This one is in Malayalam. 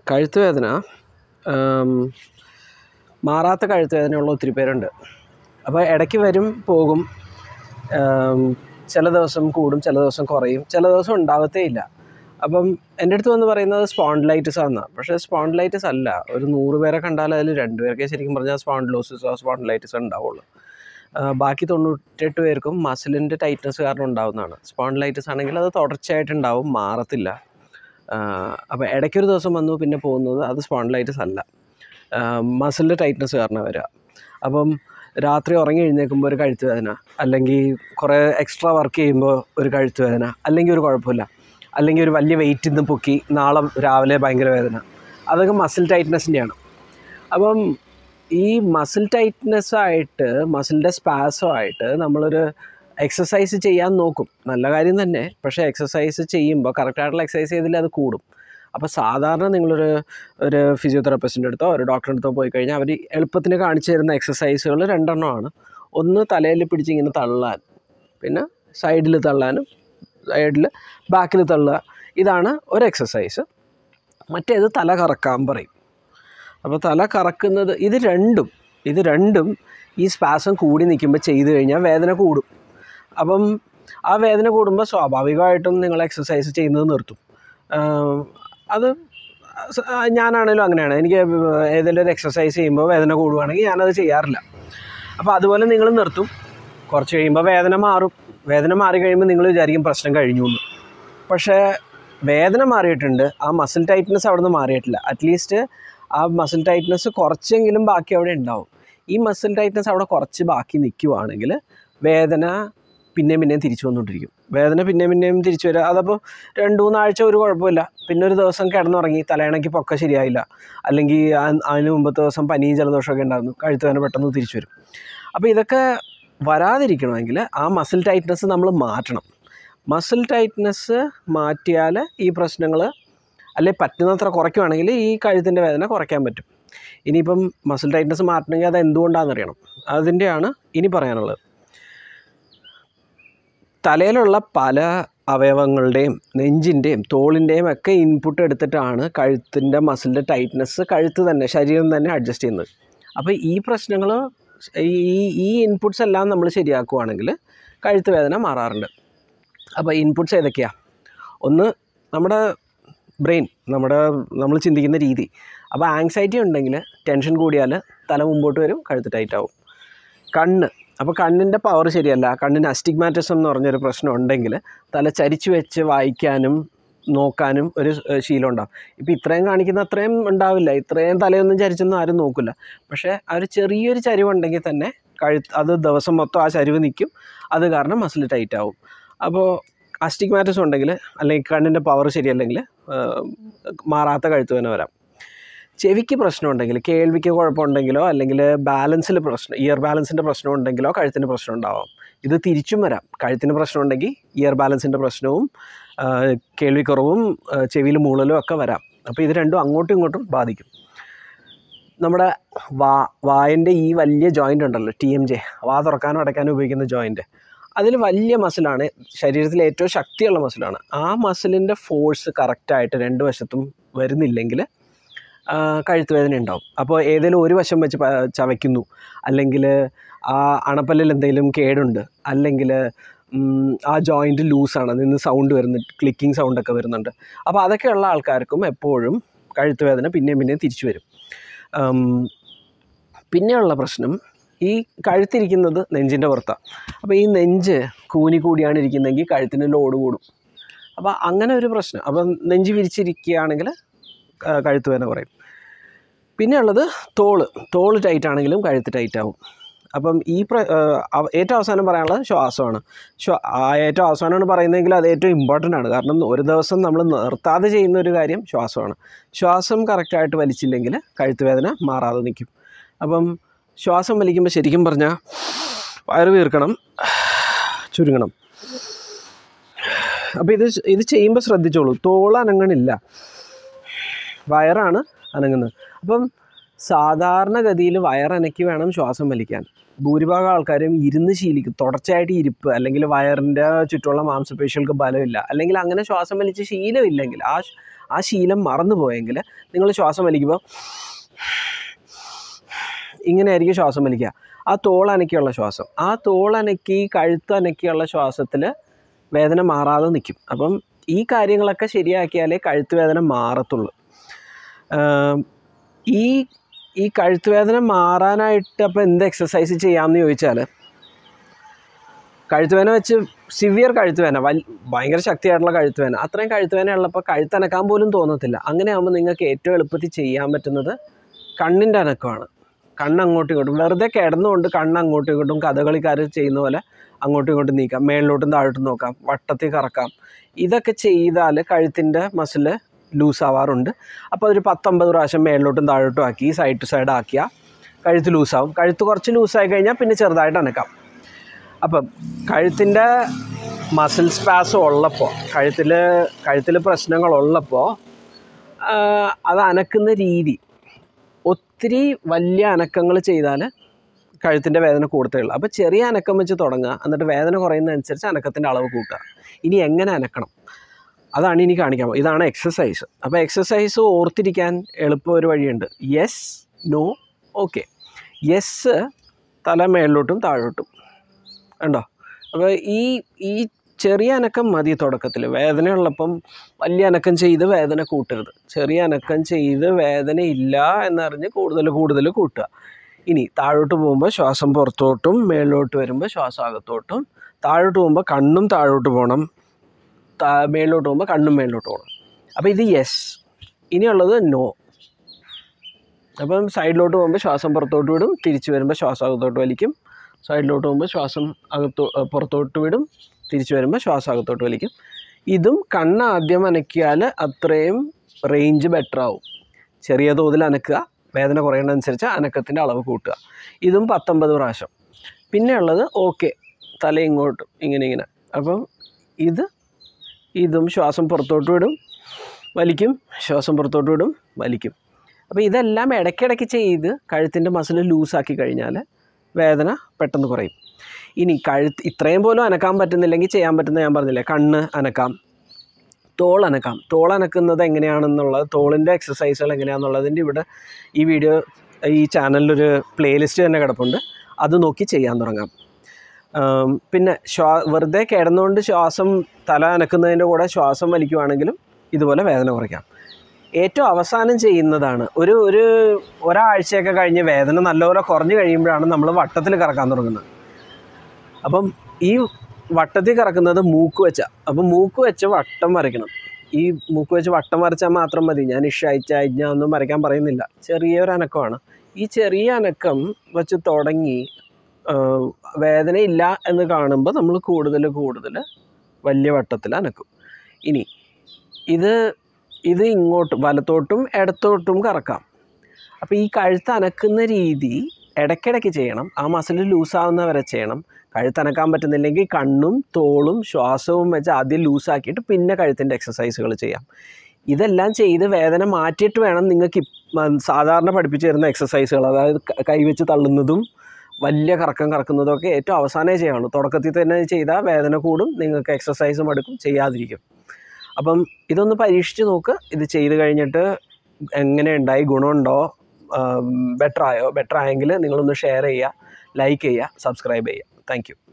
കഴുത്ത് വേദന ആം, മാറാത്ത കഴുത്ത് വേദനയുള്ള ഒത്തിരി പേരുണ്ട് അപ്പോൾ ഇടയ്ക്ക് വരും പോകും ആം, ചില ദിവസം കൂടും ചില ദിവസം കുറയും ചില ദിവസം ഉണ്ടാവത്തേ ഇല്ല അപ്പം എൻ്റെ അടുത്ത് വന്ന് പറയുന്നത് സ്പോണ്ടിലൈറ്റിസ് ആണെന്നാണ് പക്ഷേ സ്പോണ്ടിലൈറ്റിസ് അല്ല ഒരു നൂറ് പേരെ കണ്ടാൽ അതിൽ രണ്ട് പേർക്കേ ശരിക്കും പറഞ്ഞാൽ സ്പോണ്ടിലോസിസോ സ്പോണ്ടിലൈറ്റിസോ ഉണ്ടാവുള്ളൂ ആ, ബാക്കി തൊണ്ണൂറ്റെട്ട് പേർക്കും മസിലിൻ്റെ ടൈറ്റ്നസ് കാരണം ഉണ്ടാവുന്നതാണ് സ്പോണ്ടിലൈറ്റിസ് ആണെങ്കിൽ അത് തുടർച്ചയായിട്ടുണ്ടാവും മാറത്തില്ല അപ്പോൾ ഇടയ്ക്കൊരു ദിവസം വന്നു പിന്നെ പോകുന്നത് അത് സ്പോണ്ടിലൈറ്റിസ് അല്ല മസിലിൻ്റെ ടൈറ്റ്നസ് കാരണം വരിക അപ്പം രാത്രി ഉറങ്ങി എഴുന്നേൽക്കുമ്പോൾ ഒരു കഴുത്ത് വേദന അല്ലെങ്കിൽ കുറേ എക്സ്ട്രാ വർക്ക് ചെയ്യുമ്പോൾ ഒരു കഴുത്ത് വേദന അല്ലെങ്കിൽ ഒരു കുഴപ്പമില്ല അല്ലെങ്കിൽ ഒരു വലിയ വെയിറ്റ് ഇന്ന് പൊക്കി നാളെ രാവിലെ ഭയങ്കര വേദന അതൊക്കെ മസിൽ ടൈറ്റ്നസിൻ്റെയാണ് അപ്പം ഈ മസിൽ ടൈറ്റ്നെസ് ആയിട്ട് മസിലിൻ്റെ സ്പാസോ ആയിട്ട് നമ്മളൊരു എക്സസൈസ് ചെയ്യാൻ നോക്കും നല്ല കാര്യം തന്നെ പക്ഷേ എക്സസൈസ് ചെയ്യുമ്പോൾ കറക്റ്റായിട്ടുള്ള എക്സസൈസ് ചെയ്തില്ല അത് കൂടും അപ്പോൾ സാധാരണ നിങ്ങളൊരു ഒരു ഫിസിയോതെറാപ്പിസ്റ്റിൻ്റെ അടുത്തോ ഒരു ഡോക്ടറെ അടുത്തോ പോയി കഴിഞ്ഞാൽ അവർ എളുപ്പത്തിന് കാണിച്ചു തരുന്ന എക്സസൈസുകൾ രണ്ടെണ്ണമാണ് ഒന്ന് തലയിൽ പിടിച്ച് ഇങ്ങനെ തള്ളാൻ പിന്നെ സൈഡിൽ തള്ളാനും സൈഡിൽ ബാക്കിൽ തള്ളുക ഇതാണ് ഒരു എക്സസൈസ് മറ്റേത് തല കറക്കാൻ പറയും അപ്പോൾ തല കറക്കുന്നത് ഇത് രണ്ടും ഇത് രണ്ടും ഈ സ്പാസം കൂടി നിൽക്കുമ്പോൾ ചെയ്തു കഴിഞ്ഞാൽ വേദന കൂടും അപ്പം ആ വേദന കൂടുമ്പോൾ സ്വാഭാവികമായിട്ടും നിങ്ങൾ എക്സസൈസ് ചെയ്യുന്നത് നിർത്തും ആഹ് അത് സ- ആ ഞാനാണേലും അങ്ങനെയാണ് എനിക്ക് ഏതെങ്കിലും ഒരു എക്സസൈസ് ചെയ്യുമ്പോൾ വേദന കൂടുവാണെങ്കിൽ ഞാനത് ചെയ്യാറില്ല അപ്പോൾ അതുപോലെ നിങ്ങൾ നിർത്തും കുറച്ച് കഴിയുമ്പോൾ വേദന മാറും വേദന മാറി കഴിയുമ്പോൾ നിങ്ങൾ വിചാരിക്കും പ്രശ്നം കഴിഞ്ഞു എന്ന് പക്ഷേ വേദന മാറിയിട്ടുണ്ട് ആ മസിൽ ടൈറ്റ്നസ് അവിടെ നിന്ന് മാറിയിട്ടില്ല അറ്റ്ലീസ്റ്റ് ആ മസിൽ ടൈറ്റ്നസ് കുറച്ചെങ്കിലും ബാക്കി അവിടെ ഉണ്ടാവും ഈ മസിൽ ടൈറ്റ്നസ് അവിടെ കുറച്ച് ബാക്കി നിൽക്കുവാണെങ്കിൽ വേദന പിന്നെയും പിന്നെയും തിരിച്ചു വന്നുകൊണ്ടിരിക്കും വേദന പിന്നെയും പിന്നെയും തിരിച്ചു വരിക അതപ്പോൾ രണ്ട് മൂന്നാഴ്ച ഒരു കുഴപ്പമില്ല പിന്നെ ഒരു ദിവസം കിടന്നുറങ്ങി തലയിണയ്ക്ക് പൊക്ക ശരിയായില്ല അല്ലെങ്കിൽ ആ- അതിന് മുമ്പത്തെ ദിവസം പനിയും ജലദോഷമൊക്കെ ഉണ്ടായിരുന്നു കഴുത്ത് വേദന പെട്ടെന്ന് തിരിച്ചു വരും അപ്പോൾ ഇതൊക്കെ വരാതിരിക്കണമെങ്കിൽ ആ മസിൽ ടൈറ്റ്നസ് നമ്മൾ മാറ്റണം മസിൽ ടൈറ്റ്നസ് മാറ്റിയാൽ ഈ പ്രശ്നങ്ങൾ അല്ലെ പറ്റുന്നത്ര കുറയ്ക്കുവാണെങ്കിൽ ഈ കഴുത്തിൻ്റെ വേദന കുറയ്ക്കാൻ പറ്റും ഇനിയിപ്പം മസിൽ ടൈറ്റ്നസ് മാറ്റണമെങ്കിൽ അത് എന്തുകൊണ്ടാണെന്ന് അറിയണം അതിൻ്റെയാണ് ഇനി പറയാനുള്ളത് തലയിലുള്ള പല അവയവങ്ങളുടെയും നെഞ്ചിൻ്റെയും തോളിൻ്റെയും ഒക്കെ ഇൻപുട്ട് എടുത്തിട്ടാണ് കഴുത്തിൻ്റെ മസിലിൻ്റെ ടൈറ്റ്നസ് കഴുത്ത് തന്നെ ശരീരം തന്നെ അഡ്ജസ്റ്റ് ചെയ്യുന്നത് അപ്പോൾ ഈ പ്രശ്നങ്ങൾ ഈ ഈ ഇൻപുട്സ് എല്ലാം നമ്മൾ ശരിയാക്കുവാണെങ്കിൽ കഴുത്ത് വേദന മാറാറുണ്ട് അപ്പോൾ ഇൻപുട്സ് ഏതൊക്കെയാണ് ഒന്ന് നമ്മുടെ ബ്രെയിൻ നമ്മുടെ നമ്മൾ ചിന്തിക്കുന്ന രീതി അപ്പോൾ ആങ്സൈറ്റി ഉണ്ടെങ്കിൽ ടെൻഷൻ കൂടിയാൽ തല മുമ്പോട്ട് വരും കഴുത്ത് ടൈറ്റ് ആവും കണ്ണ് അപ്പോൾ കണ്ണിൻ്റെ പവർ ശരിയല്ല കണ്ണിന് അസ്റ്റിഗ്മാറ്റിസം എന്ന് പറഞ്ഞൊരു പ്രശ്നം ഉണ്ടെങ്കിൽ തല ചരിച്ചു വെച്ച് വായിക്കാനും നോക്കാനും ഒരു ഏഹ്, ശീലം ഉണ്ടാവും ഇപ്പോൾ ഇത്രയും കാണിക്കുന്ന അത്രയും ഉണ്ടാവില്ല ഇത്രയും തലയൊന്നും ചരിച്ചൊന്നും ആരും നോക്കില്ല പക്ഷേ ആ ഒരു ചെറിയൊരു ചരിവുണ്ടെങ്കിൽ തന്നെ കഴുത്ത് അത് ദിവസം മൊത്തം ആ ചരിവ് നിൽക്കും അത് കാരണം മസിൽ ടൈറ്റ് ആവും അപ്പോൾ അസ്റ്റിഗ്മാറ്റിസം ഉണ്ടെങ്കിൽ അല്ലെങ്കിൽ കണ്ണിൻ്റെ പവർ ശരിയല്ലെങ്കിൽ ഏഹ്, മാറാത്ത കഴുത്ത് വേദന വരാം ചെവിക്ക് പ്രശ്നമുണ്ടെങ്കിൽ കേൾവിക്ക് കുഴപ്പമുണ്ടെങ്കിലോ അല്ലെങ്കിൽ ബാലൻസിൽ പ്രശ്നം ഇയർ ബാലൻസിൻ്റെ പ്രശ്നം ഉണ്ടെങ്കിലോ കഴുത്തിന് പ്രശ്നം ഉണ്ടാവാം ഇത് തിരിച്ചും വരാം കഴുത്തിന് പ്രശ്നമുണ്ടെങ്കിൽ ഇയർ ബാലൻസിൻ്റെ പ്രശ്നവും ആ, കേൾവിക്കുറവും ആ, ചെവിയിൽ മൂളലും ഒക്കെ വരാം അപ്പോൾ ഇത് രണ്ടും അങ്ങോട്ടും ഇങ്ങോട്ടും ബാധിക്കും നമ്മുടെ വാ വായൻ്റെ ഈ വലിയ ജോയിൻ്റ് ഉണ്ടല്ലോ ടി എം ജെ വാ തുറക്കാനും അടയ്ക്കാനും ഉപയോഗിക്കുന്ന ജോയിൻ്റ് അതിൽ വലിയ മസിലാണ് ശരീരത്തിലെ ഏറ്റവും ശക്തിയുള്ള മസിലാണ് ആ മസിലിൻ്റെ ഫോഴ്സ് കറക്റ്റായിട്ട് രണ്ട് വശത്തും വരുന്നില്ലെങ്കിൽ ആ, കഴുത്ത് വേദന ഉണ്ടാവും അപ്പോൾ ഏതെങ്കിലും ഒരു വശം വെച്ച് പ- ചവയ്ക്കുന്നു അല്ലെങ്കിൽ ആ അണപ്പല്ലിൽ എന്തെങ്കിലും കേടുണ്ട് അല്ലെങ്കിൽ ആ ജോയിൻറ്റ് ലൂസാണ് അതിൽ നിന്ന് സൗണ്ട് വരുന്നുണ്ട് ക്ലിക്കിംഗ് സൗണ്ടൊക്കെ വരുന്നുണ്ട് അപ്പോൾ അതൊക്കെയുള്ള ആൾക്കാർക്കും എപ്പോഴും കഴുത്ത് വേദന പിന്നെയും പിന്നെയും തിരിച്ചു വരും ഉം, പിന്നെയുള്ള പ്രശ്നം ഈ കഴുത്തിരിക്കുന്നത് നെഞ്ചിൻ്റെ പുറത്താണ് അപ്പോൾ ഈ നെഞ്ച് കൂനി കൂടിയാണ് ഇരിക്കുന്നതെങ്കിൽ കഴുത്തിന് ലോഡ് കൂടും അപ്പോൾ അങ്ങനെ ഒരു പ്രശ്നം അപ്പം നെഞ്ച് വിരിച്ചിരിക്കുകയാണെങ്കിൽ ആ, കഴുത്ത് വേദന കുറയും പിന്നെ ഉള്ളത് തോള് തോള് ടൈറ്റ് ആണെങ്കിലും കഴുത്ത് ടൈറ്റ് ആവും അപ്പം ഈ പ്ര ആ, അവ- ഏറ്റവും അവസാനം പറയാനുള്ളത് ശ്വാസമാണ് ശ്വാ ആ ഏറ്റവും അവസാനമാണ് പറയുന്നതെങ്കിൽ അത് ഏറ്റവും ഇമ്പോർട്ടൻ്റ് ആണ് കാരണം ഒരു ദിവസം നമ്മൾ നിർത്താതെ ചെയ്യുന്ന ഒരു കാര്യം ശ്വാസമാണ് ശ്വാസം കറക്റ്റായിട്ട് വലിച്ചില്ലെങ്കിൽ കഴുത്ത് വേദന മാറാതെ നിൽക്കും അപ്പം ശ്വാസം വലിക്കുമ്പോൾ ശരിക്കും പറഞ്ഞാൽ വയറ് വീർക്കണം ചുരുങ്ങണം അപ്പോൾ ഇത് ഇത് ചെയ്യുമ്പോൾ ശ്രദ്ധിച്ചോളൂ തോൾ അനങ്ങണില്ല വയറാണ് അനങ്ങുന്നത് അപ്പം സാധാരണഗതിയിൽ വയറനക്കി വേണം ശ്വാസം വലിക്കാൻ ഭൂരിഭാഗം ആൾക്കാരും ഇരുന്ന് ശീലിക്കും തുടർച്ചയായിട്ട് ഇരിപ്പ് അല്ലെങ്കിൽ വയറിൻ്റെ ചുറ്റുമുള്ള മാംസപേശികൾക്ക് ബലമില്ല അല്ലെങ്കിൽ അങ്ങനെ ശ്വാസം വലിച്ച് ശീലമില്ലെങ്കിൽ ആ ശ്- ആ ശീലം മറന്നു പോയെങ്കിൽ നിങ്ങൾ ശ്വാസം വലിക്കുമ്പോൾ ഇങ്ങനെയായിരിക്കും ശ്വാസം വലിക്കുക ആ തോളനക്കിയുള്ള ശ്വാസം ആ തോളനക്കി കഴുത്തനക്കിയുള്ള ശ്വാസത്തിൽ വേദന മാറാതെ നിൽക്കും അപ്പം ഈ കാര്യങ്ങളൊക്കെ ശരിയാക്കിയാലേ കഴുത്ത് വേദന മാറത്തുള്ളൂ ആം, ഈ ഈ കഴുത്ത് വേദന മാറാനായിട്ട് അപ്പോൾ എന്ത് എക്സസൈസ് ചെയ്യാമെന്ന് ചോദിച്ചാൽ കഴുത്ത് വേദന വെച്ച് സിവിയർ കഴുത്ത് വേദന വൽ ഭയങ്കര ശക്തിയായിട്ടുള്ള കഴുത്ത് വേദന അത്രയും കഴുത്ത് വേദന ഉള്ളപ്പോൾ കഴുത്തനക്കാൻ പോലും തോന്നത്തില്ല അങ്ങനെ ആകുമ്പോൾ നിങ്ങൾക്ക് ഏറ്റവും എളുപ്പത്തിൽ ചെയ്യാൻ പറ്റുന്നത് കണ്ണിൻ്റെ അനക്കമാണ് കണ്ണ് അങ്ങോട്ടും ഇങ്ങോട്ടും വെറുതെ കിടന്നുകൊണ്ട് കണ്ണ് അങ്ങോട്ടും ഇങ്ങോട്ടും കഥകളിക്കാർ ചെയ്യുന്ന പോലെ അങ്ങോട്ടും ഇങ്ങോട്ടും നീക്കാം മേളിലോട്ടും താഴോട്ടും നോക്കാം വട്ടത്തിൽ കറക്കാം ഇതൊക്കെ ചെയ്താൽ കഴുത്തിൻ്റെ മസിൽ ലൂസ് ആവാറുണ്ട് അപ്പോൾ ഒരു പത്തൊമ്പത് പ്രാവശ്യം മേളിലോട്ടും താഴോട്ടും ആക്കി സൈഡ് ടു സൈഡ് ആക്കിയാൽ കഴുത്ത് ലൂസാവും കഴുത്ത് കുറച്ച് ലൂസായി കഴിഞ്ഞാൽ പിന്നെ ചെറുതായിട്ട് അനക്കാം അപ്പം കഴുത്തിൻ്റെ മസിൽ സ്പാസം ഉള്ളപ്പോൾ കഴുത്തിൽ കഴുത്തിൽ പ്രശ്നങ്ങളുള്ളപ്പോൾ അത് അനക്കുന്ന രീതി ഒത്തിരി വലിയ അനക്കങ്ങൾ ചെയ്താൽ കഴുത്തിൻ്റെ വേദന കൂടുതലേ ഉള്ളൂ അപ്പോൾ ചെറിയ അനക്കം വെച്ച് തുടങ്ങുക എന്നിട്ട് വേദന കുറയുന്നതനുസരിച്ച് അനക്കത്തിൻ്റെ അളവ് കൂട്ടുക ഇനി എങ്ങനെ അനക്കണം അതാണ് ഇനി കാണിക്കാൻ പോകുന്നത് ഇതാണ് എക്സസൈസ് അപ്പോൾ എക്സസൈസ് ഓർത്തിരിക്കാൻ എളുപ്പം ഒരു വഴിയുണ്ട് യെസ് നോ ഓക്കെ യെസ് തല മേളിലോട്ടും താഴോട്ടും ഉണ്ടോ അപ്പോൾ ഈ ഈ ചെറിയ അനക്കം മതി തുടക്കത്തിൽ വേദനയുള്ളപ്പം വലിയ അനക്കം ചെയ്ത് വേദന കൂട്ടരുത് ചെറിയ അനക്കം ചെയ്ത് വേദന ഇല്ല എന്നറിഞ്ഞ് കൂടുതൽ കൂടുതൽ കൂട്ടുക ഇനി താഴോട്ട് പോകുമ്പോൾ ശ്വാസം പുറത്തോട്ടും മേളിലോട്ട് വരുമ്പോൾ ശ്വാസം അകത്തോട്ടും താഴോട്ട് പോകുമ്പോൾ കണ്ണും താഴോട്ട് പോകണം താ മേളിലോട്ട് പോകുമ്പോൾ കണ്ണും മേളിലോട്ട് പോകണം അപ്പോൾ ഇത് യെസ് ഇനിയുള്ളത് നോ അപ്പം സൈഡിലോട്ട് പോകുമ്പോൾ ശ്വാസം പുറത്തോട്ട് വിടും തിരിച്ച് വരുമ്പോൾ ശ്വാസം അകത്തോട്ട് വലിക്കും സൈഡിലോട്ട് പോകുമ്പോൾ ശ്വാസം അകത്തോ ഏ, പുറത്തോട്ട് വിടും തിരിച്ച് വരുമ്പോൾ ശ്വാസം അകത്തോട്ട് വലിക്കും ഇതും കണ്ണ് ആദ്യം അനക്കിയാൽ അത്രയും റേഞ്ച് ബെറ്റർ ആവും ചെറിയ തോതിൽ അനക്കുക വേദന കുറയുന്നതനുസരിച്ച് അനക്കത്തിൻ്റെ അളവ് കൂട്ടുക ഇതും പത്തൊമ്പത് പ്രാവശ്യം പിന്നെ ഉള്ളത് ഓക്കെ തല ഇങ്ങോട്ടും ഇങ്ങനെ ഇങ്ങനെ അപ്പം ഇത് ഇതും ശ്വാസം പുറത്തോട്ട് വിടും വലിക്കും ശ്വാസം പുറത്തോട്ട് വിടും വലിക്കും അപ്പോൾ ഇതെല്ലാം ഇടയ്ക്കിടയ്ക്ക് ചെയ്ത് കഴുത്തിൻ്റെ മസിൽ ലൂസാക്കി കഴിഞ്ഞാൽ വേദന പെട്ടെന്ന് കുറയും ഇനി കഴുത്ത് ഇത്രയും പോലും അനക്കാൻ പറ്റുന്നില്ലെങ്കിൽ ചെയ്യാൻ പറ്റുന്ന ഞാൻ പറഞ്ഞില്ലേ കണ്ണ് അനക്കാം തോൾ അനക്കാം തോൾ അനക്കുന്നത് എങ്ങനെയാണെന്നുള്ളത് തോളിൻ്റെ എക്സസൈസുകൾ എങ്ങനെയാണെന്നുള്ളതിൻ്റെ ഇവിടെ ഈ വീഡിയോ ഈ ചാനലിലൊരു പ്ലേലിസ്റ്റ് തന്നെ കിടപ്പുണ്ട് അത് നോക്കി ചെയ്യാൻ തുടങ്ങാം ആം, പിന്നെ ശ്വാ വെറുതെ കിടന്നുകൊണ്ട് ശ്വാസം തല അനക്കുന്നതിൻ്റെ കൂടെ ശ്വാസം വലിക്കുവാണെങ്കിലും ഇതുപോലെ വേദന കുറയ്ക്കാം ഏറ്റവും അവസാനം ചെയ്യുന്നതാണ് ഒരു ഒരു ഒരാഴ്ചയൊക്കെ കഴിഞ്ഞ് വേദന നല്ലപോലെ കുറഞ്ഞു കഴിയുമ്പോഴാണ് നമ്മൾ വട്ടത്തിൽ കറക്കാൻ തുടങ്ങുന്നത് അപ്പം ഈ വട്ടത്തിൽ കറക്കുന്നത് മൂക്ക് വെച്ച അപ്പം മൂക്ക് വെച്ച് വട്ടം വരയ്ക്കണം ഈ മൂക്ക് വെച്ച് വട്ടം വരച്ചാൽ മാത്രം മതി ഞാൻ ഇഷ അയച്ച അജ്ഞ ഒന്നും വരയ്ക്കാൻ പറയുന്നില്ല ചെറിയൊരു അനക്കമാണ് ഈ ചെറിയ അനക്കം വെച്ച് തുടങ്ങി ആ, വേദനയില്ല എന്ന് കാണുമ്പോൾ നമ്മൾ കൂടുതൽ കൂടുതൽ വലിയ വട്ടത്തിൽ അനക്കും ഇനി ഇത് ഇത് ഇങ്ങോട്ട് വലത്തോട്ടും ഇടത്തോട്ടും കറക്കാം അപ്പോൾ ഈ കഴുത്ത് അനക്കുന്ന രീതി ഇടയ്ക്കിടയ്ക്ക് ചെയ്യണം ആ മസിൽ ലൂസാവുന്ന വരെ ചെയ്യണം കഴുത്ത് അനക്കാൻ പറ്റുന്നില്ലെങ്കിൽ കണ്ണും തോളും ശ്വാസവും വെച്ച് ആദ്യം ലൂസാക്കിയിട്ട് പിന്നെ കഴുത്തിൻ്റെ എക്സസൈസുകൾ ചെയ്യാം ഇതെല്ലാം ചെയ്ത് വേദന മാറ്റിയിട്ട് വേണം നിങ്ങൾക്ക് ഇപ്പ- സാധാരണ പഠിപ്പിച്ചു തരുന്ന എക്സസൈസുകൾ അതായത് ക- കൈവച്ച് തള്ളുന്നതും വലിയ കറക്കം കറക്കുന്നതും ഒക്കെ ഏറ്റവും അവസാനമേ ചെയ്യാവുള്ളൂ തുടക്കത്തിൽ തന്നെ ചെയ്താൽ വേദന കൂടും നിങ്ങൾക്ക് എക്സസൈസും എടുക്കും ചെയ്യാതിരിക്കും അപ്പം ഇതൊന്ന് പരീക്ഷിച്ച് നോക്ക് ഇത് ചെയ്ത് കഴിഞ്ഞിട്ട് എങ്ങനെ ഉണ്ടായി ഗുണമുണ്ടോ ബെറ്റർ ആയോ ബെറ്റർ ആയെങ്കിൽ നിങ്ങളൊന്ന് ഷെയർ ചെയ്യുക ലൈക്ക് ചെയ്യുക സബ്സ്ക്രൈബ് ചെയ്യുക താങ്ക് യു